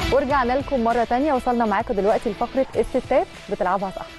ورجعنا لكم مرة تانية وصلنا معاكم دلوقتي لفقرة الستات بتلعبها صح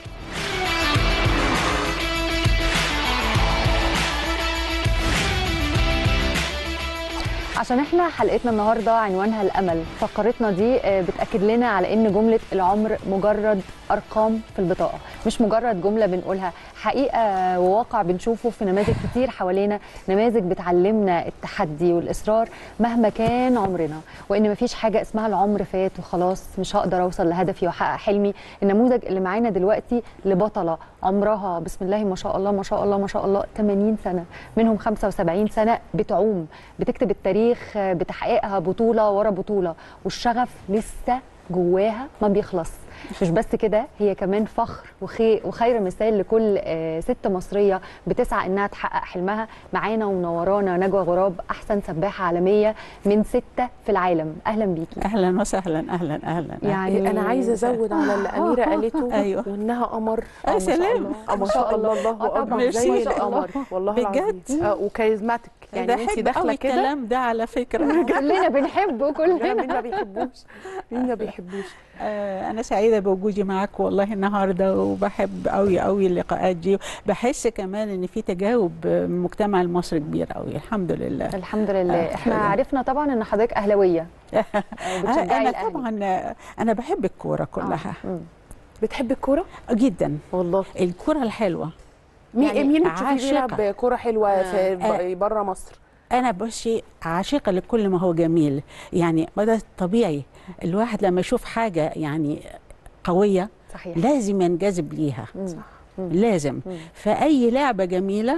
عشان احنا حلقتنا النهارده عنوانها الامل فقرتنا دي آه، بتاكد لنا على ان جمله العمر مجرد ارقام في البطاقه مش مجرد جمله بنقولها حقيقه وواقع بنشوفه في نماذج كتير حوالينا نماذج بتعلمنا التحدي والاصرار مهما كان عمرنا وان مفيش حاجه اسمها العمر فات وخلاص مش هقدر اوصل لهدفي واحقق حلمي النموذج اللي معانا دلوقتي لبطله عمرها بسم الله ما شاء الله ما شاء الله ما شاء الله 80 سنه منهم 75 سنه بتعوم بتكتب التاريخ آه، بتحققها بطوله ورا بطوله والشغف لسه جواها ما بيخلص مش بس كده هي كمان فخر وخير وخير مثال لكل آه، ست مصريه بتسعى انها تحقق حلمها معانا ومنورانا نجوى غراب احسن سباحه عالميه من سته في العالم اهلا بيكي اهلا وسهلا اهلا اهلا يعني انا عايزه ازود على اللي اميره قالته أيوة. وانها قمر يا آه، ما شاء سلام. الله. آه، ما شاء الله الله آه، طبعاً. اكبر زي ميرسي. القمر والله بجد؟ العظيم آه، وكاريزماتيك يعني انت بحب داخله قوي كده الكلام ده على فكره كلنا بنحبه لا، مين كلنا ما بيحبوش مين ما بيحبوش آه، انا سعيده بوجودي معاك والله النهارده وبحب قوي قوي اللقاءات دي بحس كمان ان في تجاوب من المجتمع المصري كبير قوي الحمد لله الحمد لله آه، احنا حلو. عرفنا طبعا ان حضرتك اهلاويه آه، بتشجعي انا الأهلي. طبعا آه، انا بحب الكوره كلها مم. بتحب الكوره جدا والله الكوره الحلوه مين يعني مين بتشوفيه عاشقة. بيلعب كوره حلوه في بره مصر انا بصي عاشقه لكل ما هو جميل يعني ده طبيعي الواحد لما يشوف حاجه يعني قويه صحيح لازم ينجذب ليها مم. مم. لازم مم. فاي لعبه جميله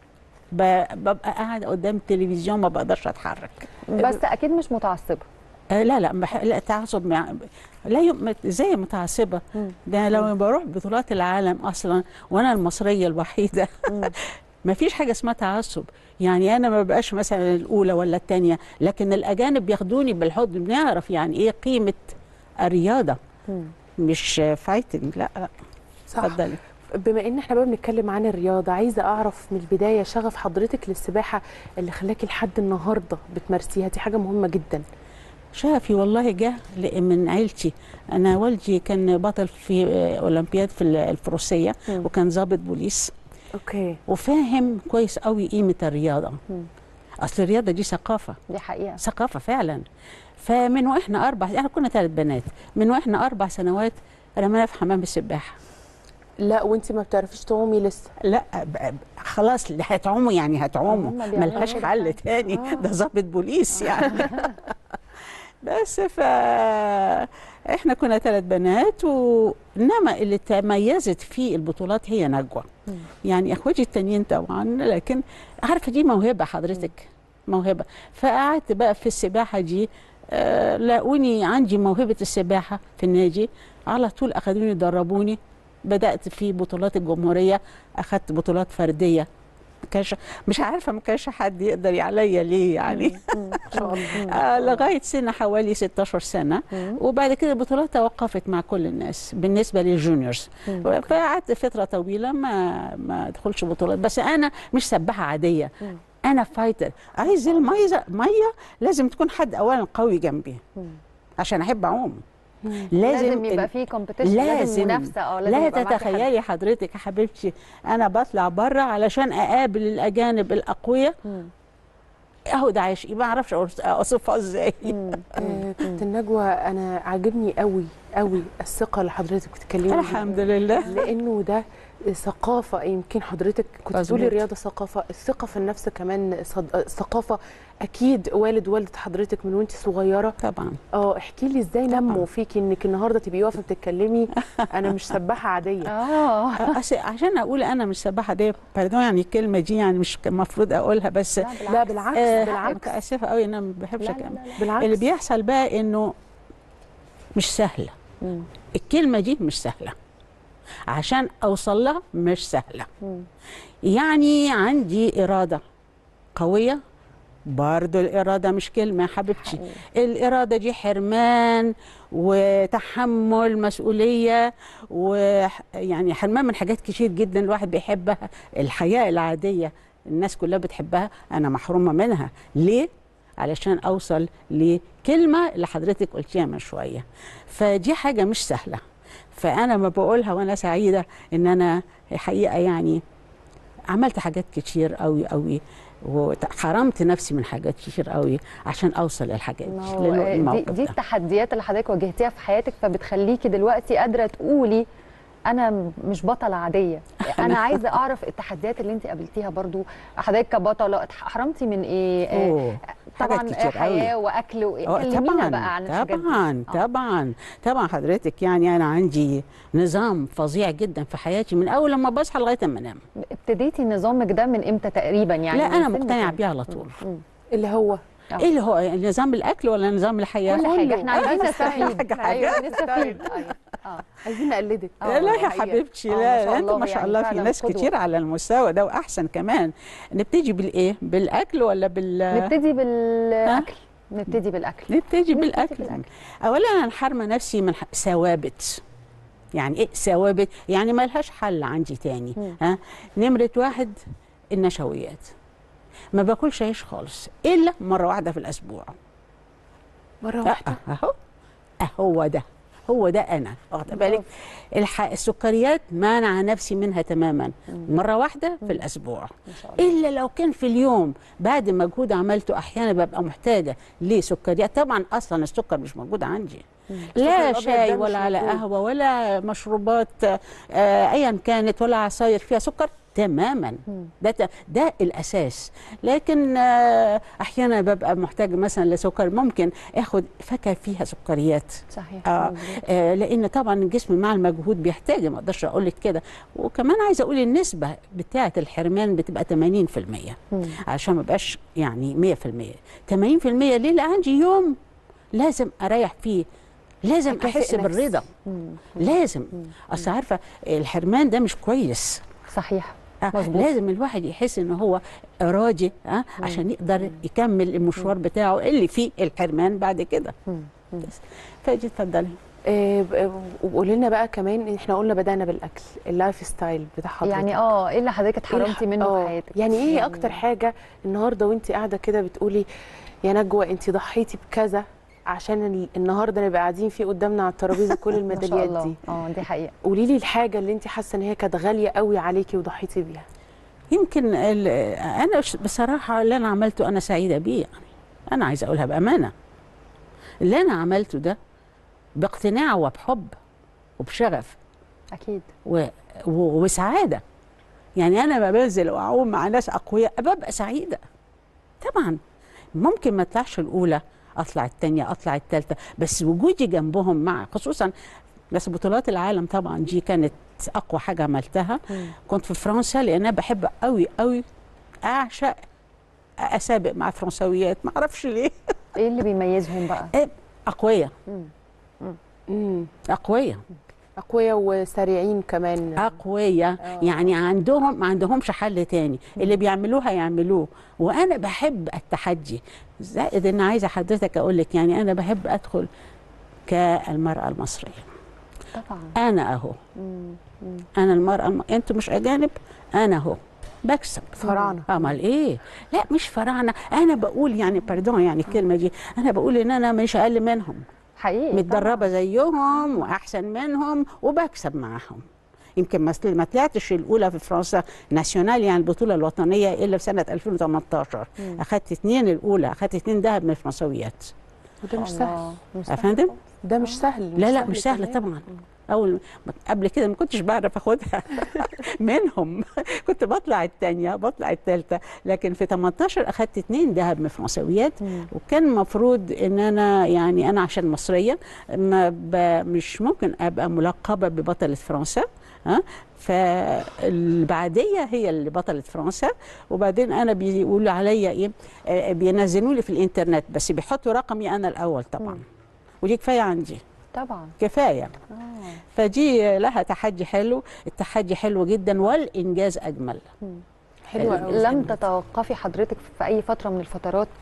ب- ببقى قاعده قدام التلفزيون ما بقدرش اتحرك بس اكيد مش متعصبه آه لا لا بح... لا تعصب مع... لا يم... زي متعصبه مم. ده لو بروح بطولات العالم اصلا وانا المصريه الوحيده ما فيش حاجه اسمها تعصب يعني انا ما بقاش مثلا الاولى ولا الثانيه لكن الاجانب بياخدوني بالحضن بنعرف يعني ايه قيمه الرياضه مم. مش فايتنج لا لا صح اتفضلي بما ان احنا بقى بنتكلم عن الرياضه عايزه اعرف من البدايه شغف حضرتك للسباحه اللي خلاكي لحد النهارده بتمارسيها دي حاجه مهمه جدا شغفي والله جه ل- من عيلتي انا والدي كان بطل في آه، اولمبياد في ال- الفروسيه مم. وكان ضابط بوليس اوكي وفاهم كويس قوي قيمه الرياضه مم. اصل الرياضه دي ثقافه دي حقيقه ثقافه فعلا فمن واحنا اربع احنا كنا ثلاث بنات من واحنا اربع سنوات رمينا في حمام السباحه لا وانت ما بتعرفيش تعومي لسه لا ب- ب- خلاص اللي هتعوموا يعني هتعوموا هم بيعملوا ملهاش كده حل فعلا. تاني آه. ده ضابط بوليس يعني بس ف احنا كنا ثلاث بنات وانما اللي تميزت في البطولات هي نجوى مم. يعني اخواتي التانيين طبعا لكن عارفه دي موهبه حضرتك موهبه فقعدت بقى في السباحه دي آه، لاقوني عندي موهبه السباحه في النادي على طول اخذوني يدربوني بدات في بطولات الجمهوريه اخذت بطولات فرديه ما كانش مش عارفه ما كانش حد يقدر عليا ليه يعني مم. ما شاء الله آه لغايه سن حوالي 16 سنه مم. وبعد كده البطولات توقفت مع كل الناس بالنسبه للجونيورز مم. فقعدت فتره طويله ما ما ادخلش بطولات بس انا مش سباحه عاديه مم. انا فايتر عايز الميه ميه لازم تكون حد اولا قوي جنبي مم. عشان احب اعوم مم. لازم, لازم يبقى ال- في كومبيتيشن لازم لازم منافسه اه لازم لا يبقى معاكي حد. تتخيلي حضرتك يا حبيبتي انا بطلع بره علشان اقابل الاجانب الاقوياء مم. اهو ده عشقي ما اعرفش أوص- اوصفها ازاي مم. آه، كابتن نجوى انا عاجبني قوي قوي الثقه اللي حضرتك بتتكلمي بيها. الحمد لله لانه ده ثقافه يمكن حضرتك كنت مظبوط. تقولي الرياضه ثقافه الثقه في النفس كمان صد... ثقافه اكيد والد والده حضرتك من وانت صغيره طبعا اه احكي لي ازاي طبعاً. نموا فيكي انك النهارده تبقي واقفه بتتكلمي انا مش سباحه عاديه اه أس- عشان اقول انا مش سباحه دي باردون يعني الكلمه دي يعني مش المفروض اقولها بس لا بالعكس آه بالعكس متاسفه قوي انا ما بحبش لا لا أكمل. لا لا. بالعكس اللي بيحصل بقى انه مش سهله مم. الكلمه دي مش سهله عشان اوصل لها مش سهله مم. يعني عندي اراده قويه برضو الإرادة مش كلمة يا حبيبتي الإرادة دي حرمان وتحمل مسؤولية ويعني حرمان من حاجات كتير جدا الواحد بيحبها الحياة العادية الناس كلها بتحبها أنا محرومة منها ليه؟ علشان اوصل لكلمه اللي حضرتك قلتيها من شويه فدي حاجه مش سهله فانا ما بقولها وانا سعيده ان انا حقيقه يعني عملت حاجات كتير قوي قوي وحرمت نفسي من حاجات كتير قوي عشان اوصل للحاجات ما دي هو لل- دي, الموقف دي ده. التحديات اللي حضرتك واجهتيها في حياتك فبتخليكي دلوقتي قادره تقولي انا م- مش بطله عاديه انا عايزه اعرف التحديات اللي انت قابلتيها برضو حضرتك كبطله حرمتي من ايه آه، أوه، حاجات طبعا كتير حياه قوي. واكل وايه آه، كلمينا بقى عن الحاجات دي طبعا آه. طبعا طبعا حضرتك يعني انا عندي نظام فظيع جدا في حياتي من اول لما بصحى لغايه ما انام ابتديتي نظامك ده من امتى تقريبا يعني لا من انا سن مقتنعه كام؟ بيه على طول مم. اللي هو آه. ايه اللي هو يعني نظام الاكل ولا نظام الحياه كل حاجه كله. احنا عايزين حاجة نستفيد حاجة. ايوه نستفيد ايوه اه عايزين نقلدك آه، لا لا يا حقيقة. حبيبتي آه، ما لا شاء انتوا الله ما شاء يعني الله في فعلاً ناس قدوة. كتير على المستوى ده واحسن كمان نبتدي بالايه بالاكل ولا بال نبتدي بالاكل نبتدي بالاكل نبتدي بالاكل بالأكل. اولا انا حارمه نفسي من ح- ثوابت يعني ايه ثوابت يعني ما لهاش حل عندي تاني مم. ها نمره واحد النشويات ما باكلش عيش خالص الا مره واحده في الاسبوع مره واحده أه، اهو هو ده هو ده انا واخده بالك الح... السكريات مانعه نفسي منها تماما مره واحده في الاسبوع ما شاء الله الا لو كان في اليوم بعد مجهود عملته احيانا ببقى محتاجه لسكريات طبعا اصلا السكر مش موجود عندي لا الأبيض شاي ده مش ولا على موجود. قهوه ولا مشروبات آه، ايا كانت ولا عصاير فيها سكر تماما ده ت- ده الاساس لكن آه، احيانا ببقى محتاج مثلا لسكر ممكن اخد فاكهه فيها سكريات صحيح آه مظبوط. آه لان طبعا الجسم مع المجهود بيحتاج ما اقدرش اقول لك كده وكمان عايزه اقول النسبه بتاعه الحرمان بتبقى 80% مم. عشان ما بقاش يعني 100% 80% ليه لأن عندي يوم لازم اريح فيه لازم أكافئ احس نفسي. بالرضا مم. لازم اصل عارفه الحرمان ده مش كويس صحيح آه، مظبوط. لازم الواحد يحس ان هو راضي آه عشان يقدر يكمل المشوار بتاعه اللي فيه الحرمان بعد كده مم. مم. بس فاجي اتفضلي آه، ب- وقولي لنا بقى كمان احنا قلنا بدانا بالاكل اللايف ستايل بتاع حضرتك يعني اه ايه اللي حضرتك إيه الح- اتحرمتي منه آه، في حياتك يعني ايه اكتر حاجه النهارده وانت قاعده كده بتقولي يا نجوى انت ضحيتي بكذا عشان ال- النهارده نبقى قاعدين فيه قدامنا على الترابيزه كل ما شاء الميداليات الله دي اه دي حقيقه قولي لي الحاجه اللي انت حاسه ان هي كانت غاليه قوي عليكي وضحيتي بيها يمكن ال- انا ش- بصراحه اللي انا عملته انا سعيده بيه يعني انا عايزه اقولها بامانه اللي انا عملته ده باقتناع وبحب وبشغف اكيد و... و... وسعاده يعني انا ما بنزل واعوم مع ناس اقوياء ببقى سعيده طبعا ممكن ما اطلعش الاولى اطلع الثانيه اطلع الثالثه بس وجودي جنبهم مع خصوصا بس بطولات العالم طبعا دي كانت اقوى حاجه عملتها كنت في فرنسا لان انا بحب قوي قوي اعشق اسابق مع فرنساويات ما اعرفش ليه ايه اللي بيميزهم بقى اقوياء امم اقوياء اقوياء وسريعين كمان اقوياء يعني عندهم ما عندهمش حل تاني اللي بيعملوه هيعملوه وانا بحب التحدي زائد ان عايزه حضرتك اقول لك يعني انا بحب ادخل كالمراه المصريه طبعا انا اهو مم. مم. انا المراه الم... انتوا مش اجانب انا اهو بكسب فراعنه امال ايه لا مش فراعنه انا بقول يعني باردون يعني الكلمه دي انا بقول ان انا مش اقل منهم حقيقي متدربه زيهم واحسن منهم وبكسب معاهم يمكن ما ما طلعتش الاولى في فرنسا ناسيونال يعني البطوله الوطنيه الا في سنه 2018 اخذت اثنين الاولى اخذت اثنين ذهب من الفرنسويات وده مش سهل مش يا فندم ده مش سهل لا لا مش سهله كمان. طبعا اول ما- قبل كده ما كنتش بعرف اخدها منهم كنت بطلع الثانيه بطلع الثالثه لكن في 18 اخذت اثنين ذهب من فرنسويات مم. وكان المفروض ان انا يعني انا عشان مصريه ما ب... مش ممكن ابقى ملقبه ببطله فرنسا ها فالبعديه هي اللي بطله فرنسا وبعدين انا بيقولوا عليا ايه آه، بينزلوا لي في الانترنت بس بيحطوا رقمي انا الاول طبعا مم. ودي كفايه عندي طبعا كفايه اه فدي لها تحدي حلو التحدي حلو جدا والانجاز اجمل حلوه قوي لم تتوقفي حضرتك في اي فتره من الفترات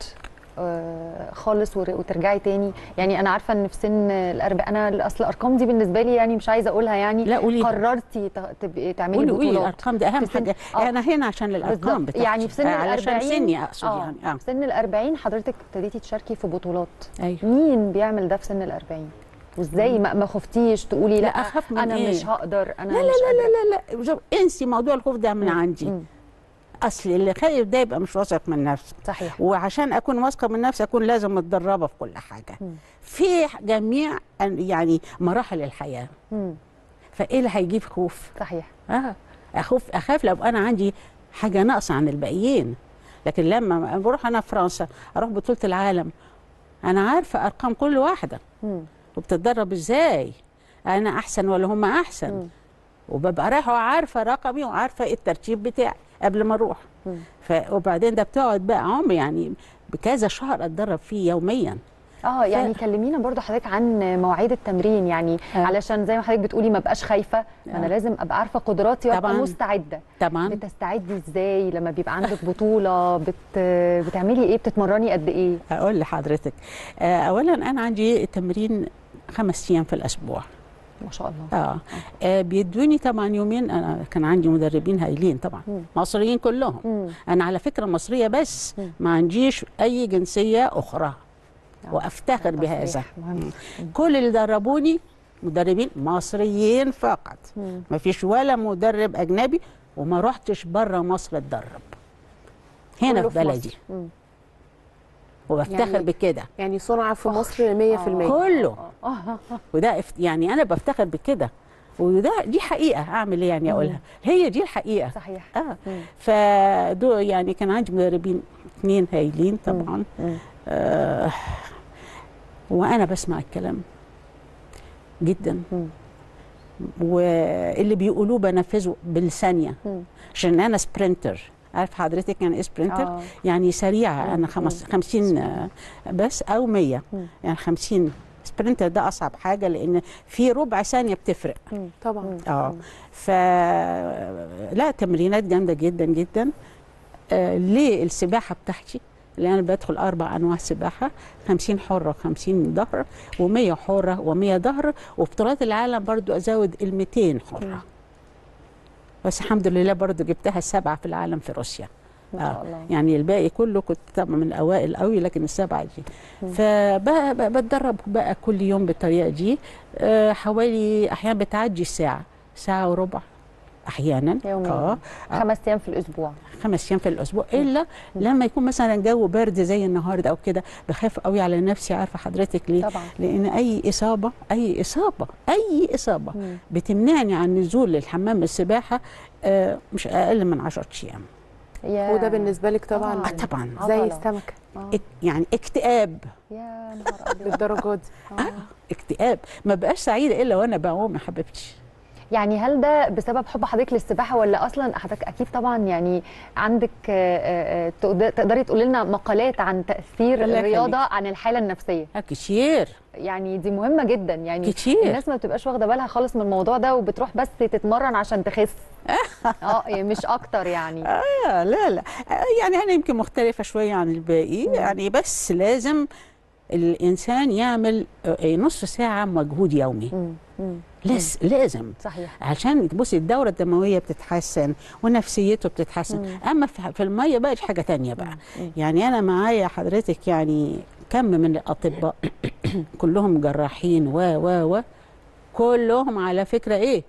آه، خالص ور- وترجعي تاني يعني انا عارفه ان في سن الأربع انا اصل الارقام دي بالنسبه لي يعني مش عايزه اقولها يعني لا قولي قررتي ت- تبقي تعملي قولي قولي بطولات الارقام ده اهم في سن- حاجه آه. انا هنا عشان الارقام بالظبط. بتاعتي يعني في سن آه، علشان الأربعين سني اقصد آه. يعني اه في سن الأربعين حضرتك ابتديتي تشاركي في بطولات ايوه مين بيعمل ده في سن الأربعين وازاي ما, ما خفتيش تقولي لا, لا، أخاف من انا إيه؟ مش هقدر انا لا لا مش لا قادرة. لا لا لا شوف، انسي موضوع الخوف ده من مم. عندي مم. اصل اللي خايف ده يبقى مش واثق من نفسه صحيح وعشان اكون واثقه من نفسي اكون لازم متدربه في كل حاجه مم. في جميع أن- يعني مراحل الحياه مم. فايه اللي هيجيب خوف صحيح اه اخوف اخاف لو انا عندي حاجه ناقصه عن الباقيين لكن لما بروح انا فرنسا اروح بطوله العالم انا عارفه ارقام كل واحده مم. وبتتدرب ازاي انا احسن ولا هم احسن مم. وببقى رايحه وعارفه رقمي وعارفه إيه الترتيب بتاعي قبل ما اروح مم. ف... وبعدين ده بتقعد بقى عمر يعني بكذا شهر اتدرب فيه يوميا اه يعني كلمينا برضو حضرتك عن مواعيد التمرين يعني آه. علشان زي ما حضرتك بتقولي ما بقاش خايفه انا آه. لازم ابقى عارفه قدراتي وابقى طبعاً. مستعده طبعا بتستعدي ازاي لما بيبقى عندك بطوله بت... بتعملي ايه بتتمرني قد ايه اقول لحضرتك آه، اولا انا عندي تمرين خمس ايام في الاسبوع ما شاء الله اه, آه بيدوني طبعا يومين انا كان عندي مدربين هايلين طبعا مم. مصريين كلهم مم. انا على فكره مصريه بس مم. ما عنديش اي جنسيه اخرى آه. وافتخر بهذا تصريح مهم. كل اللي دربوني مدربين مصريين فقط مم. ما فيش ولا مدرب اجنبي وما رحتش بره مصر اتدرب هنا كله في في بلدي مصر. مم. وبفتخر يعني- بكده يعني صنع في مصر 100% كله آه. وده افت- يعني انا بفتخر بكده وده دي حقيقه اعمل ايه يعني اقولها هي دي الحقيقه صحيح اه مم. فدو يعني كان عندي مدربين اثنين هايلين طبعا مم. آه وانا بسمع الكلام جدا مم. واللي بيقولوه بنفذه بالثانيه مم. عشان انا سبرنتر عارف حضرتك يعني ايه سبرنتر آه. يعني سريعه مم. انا خمس 50 آه، بس او 100 مم. يعني 50 سبرنتر ده اصعب حاجه لان في ربع ثانيه بتفرق مم. طبعا اه ف لا تمرينات جامده جدا جدا آه ليه السباحه بتاعتي اللي انا بدخل اربع انواع سباحه 50 حره و50 ظهر و100 حره و100 ظهر وبطولات العالم برضو ازود ال 200 حره بس الحمد لله برضو جبتها السبعه في العالم في روسيا ما شاء الله يعني الباقي كله كنت طبعا من الاوائل قوي لكن السبعه دي فبتدرب بقى كل يوم بالطريقه دي آه، حوالي احيانا بتعدي الساعه ساعه وربع احيانا يوميا اه خمس ايام في الاسبوع خمس ايام في الاسبوع الا لما يكون مثلا جو برد زي النهارده او كده بخاف قوي على نفسي عارفه حضرتك ليه طبعا لان اي اصابه اي اصابه اي اصابه مم. بتمنعني عن نزول للحمام السباحه آه، مش اقل من 10 ايام يا وده بالنسبه لك طبعا طبعاً. آه، طبعا زي عضلة. السمكه آه. اك- يعني اكتئاب يا نهار ابيض للدرجه دي آه. اكتئاب ما بقاش سعيده الا وانا بعوم يا حبيبتي يعني هل ده بسبب حب حضرتك للسباحه ولا اصلا حضرتك اكيد طبعا يعني عندك آه، آه، آه، تقد- تقدري تقولي لنا مقالات عن تاثير الله الرياضه عن الحاله النفسيه آه، كتير يعني دي مهمه جدا يعني كتير. الناس ما بتبقاش واخده بالها خالص من الموضوع ده وبتروح بس تتمرن عشان تخس اه يعني مش اكتر يعني آه لا لا آه يعني انا يمكن مختلفه شويه عن الباقي يعني بس لازم الانسان يعمل آه، نص ساعه مجهود يومي مم. مم. لس لازم صحيح عشان تبصي الدورة الدموية بتتحسن ونفسيته بتتحسن أما في في المية بقى دي حاجة تانية بقى يعني أنا معايا حضرتك يعني كم من الأطباء كلهم جراحين و و و كلهم على فكرة إيه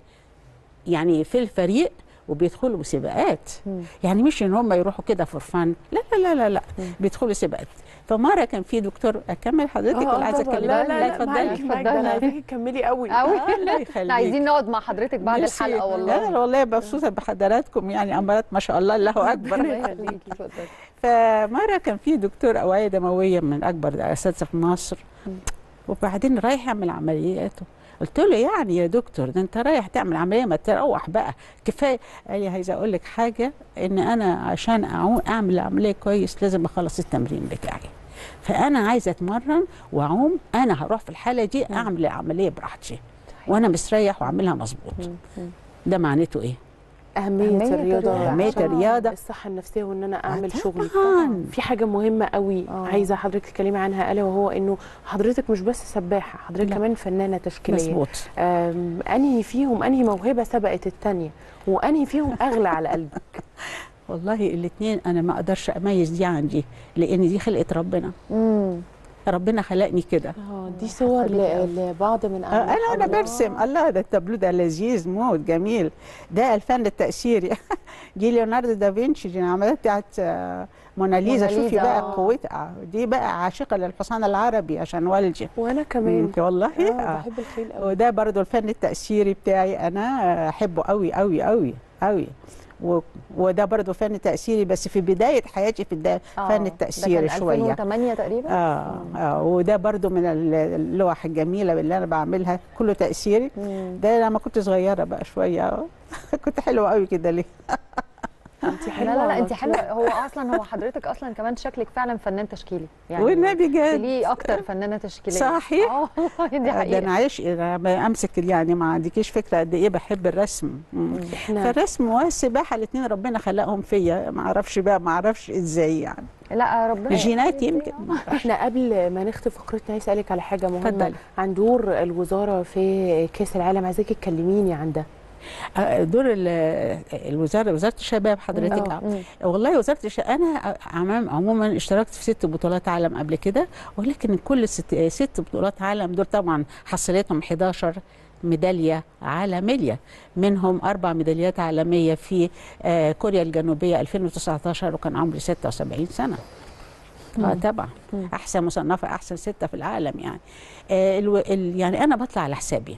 يعني في الفريق وبيدخلوا سباقات مم. يعني مش ان هم يروحوا كده فور فن لا لا لا لا, لا. بيدخلوا سباقات فمره كان في دكتور اكمل حضرتك ولا عايزه طبعاً. اتكلم لا لا لا اتفضلي معاكي معاكي اتفضلي. انا عايزاكي تكملي قوي قوي آه، الله احنا يخليك عايزين نقعد مع حضرتك بعد ميرسي. الحلقه والله لا لا والله مبسوطه بحضراتكم يعني امارات ما شاء الله الله اكبر الله يخليكي اتفضلي فمره كان في دكتور اوعيه دمويه من اكبر الاساتذه في مصر وبعدين رايح يعمل عملياته قلت له يعني يا دكتور ده انت رايح تعمل عمليه ما تروح بقى كفايه قال لي عايزه اقول لك حاجه ان انا عشان أعو- اعمل عمليه كويس لازم اخلص التمرين بتاعي فانا عايزه اتمرن واعوم انا هروح في الحاله دي اعمل العمليه براحتي وانا مستريح واعملها مظبوط ده معناته ايه اهميه, أهمية الرياضه الرياضة. أهمية عشان الرياضة. الصحه النفسيه وان انا اعمل طبعاً. شغلي طبعاً. في حاجه مهمه قوي آه. عايزه حضرتك تتكلمي عنها الا وهو انه حضرتك مش بس سباحه حضرتك لا. كمان فنانه تشكيليه مظبوط أم، انهي فيهم انهي موهبه سبقت الثانيه وانهي فيهم اغلى على قلبك والله الاثنين انا ما اقدرش اميز دي عن دي لان دي خلقه ربنا امم ربنا خلقني كده اه دي صور بيكي أوي. ل- لبعض من آه، اعمال انا وانا حضرتك. برسم الله ده التابلو ده لذيذ موت جميل ده الفن التأثيري دي ليوناردو دافنشي دي العمليات بتاعت آه، موناليزا شوفي موناليزا، بقى آه. قوتها دي بقى عاشقه للحصان العربي عشان والدي وانا كمان انت والله اه آه. بحب الخيل قوي وده برضو الفن التأثيري بتاعي أنا أحبه قوي قوي قوي قوي و- وده برضو فن تأثيري بس في بداية حياتي في الدا- فن التأثيري ده كان شوية 2008 تقريبا آه, آه وده برضو من ال- اللوح الجميلة اللي أنا بعملها كله تأثيري مم. ده لما كنت صغيرة بقى شوية كنت حلوة قوي كده ليه انت لا حلوه لا لا على انت طول. حلوه هو اصلا هو حضرتك اصلا كمان شكلك فعلا فنان تشكيلي يعني والنبي جد ليه اكتر فنانه تشكيليه صحيح. اه والله دي آه، ده حقيقه انا عايش أنا امسك يعني ما عندكيش فكره قد ايه بحب الرسم مم. احنا فالرسم والسباحه الاثنين ربنا خلقهم فيا ما اعرفش بقى ما اعرفش ازاي يعني لا ربنا جينات يمكن احنا قبل ما نختم فقرتنا عايز اسالك على حاجه مهمه اتفضلي. عن دور الوزاره في كاس العالم عايزاكي تكلميني عن ده آه، دور ال- الوزاره وزاره الشباب حضرتك آه. آه. والله وزاره الشباب انا عمام عموما اشتركت في ست بطولات عالم قبل كده ولكن كل ست, ست بطولات عالم دول طبعا حصلتهم 11 ميداليه عالميه منهم اربع ميداليات عالميه في آه، كوريا الجنوبيه 2019 وكان عمري 76 سنه اه طبعا مم. احسن مصنفه احسن سته في العالم يعني آه الو ال يعني انا بطلع على حسابي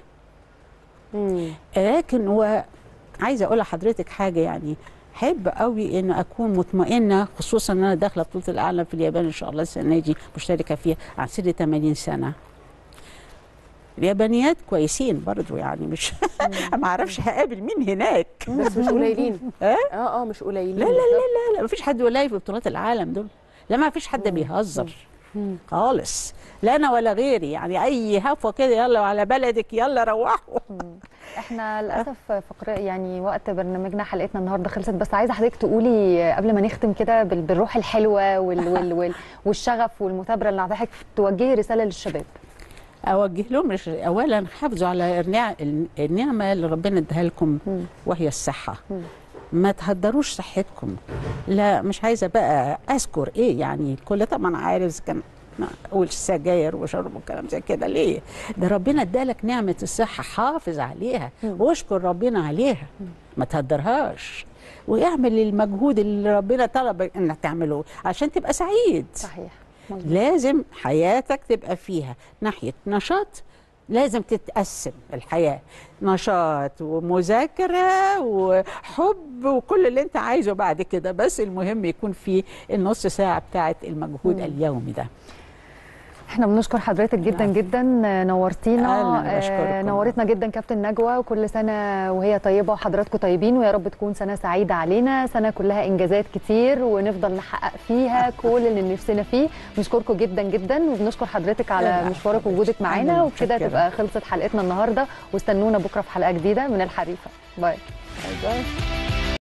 مم. لكن وعايزه اقول لحضرتك حاجه يعني احب قوي ان اكون مطمئنه خصوصا ان انا داخله بطوله العالم في اليابان ان شاء الله السنه دي مشتركه فيها عن سن 80 سنه اليابانيات كويسين برضو يعني مش ما اعرفش هقابل مين هناك بس مش قليلين اه اه اه مش قليلين لا لا لا لا ما فيش حد قليل في بطولات العالم دول لا ما فيش حد بيهزر مم. خالص لا انا ولا غيري يعني اي هفوه كده يلا على بلدك يلا روحوا احنا للاسف فقر يعني وقت برنامجنا حلقتنا النهارده خلصت بس عايزه حضرتك تقولي قبل ما نختم كده بال- بالروح الحلوه وال وال وال والشغف والمثابره اللي حضرتك توجهي رساله للشباب اوجه لهم رش- اولا حافظوا على النع- النعمه اللي ربنا اداها لكم مم. وهي الصحه مم. ما تهدروش صحتكم لا مش عايزه بقى اذكر ايه يعني الكل طبعا عارف إذا كان اقول سجاير وشرب وكلام زي كده ليه ده ربنا ادالك نعمه الصحه حافظ عليها مم. واشكر ربنا عليها ما تهدرهاش واعمل المجهود اللي ربنا طلب انك تعمله عشان تبقى سعيد صحيح مظبوط. لازم حياتك تبقى فيها ناحية نشاط لازم تتقسم الحياة نشاط ومذاكرة وحب وكل اللي انت عايزه بعد كده بس المهم يكون في النص ساعة بتاعت المجهود مم. اليومي ده احنا بنشكر حضرتك جدا جدا نورتينا أهلاً، أنا آه، بشكركم. نورتنا جدا كابتن نجوى وكل سنه وهي طيبه وحضراتكم طيبين ويا رب تكون سنه سعيده علينا سنه كلها انجازات كتير ونفضل نحقق فيها كل اللي نفسنا فيه بنشكركم جدا جدا وبنشكر حضرتك على لا، مشوارك حضرتك. ووجودك معانا أنا وبكده متشكرة. تبقى خلصت حلقتنا النهارده واستنونا بكره في حلقه جديده من الحريفه باي باي باي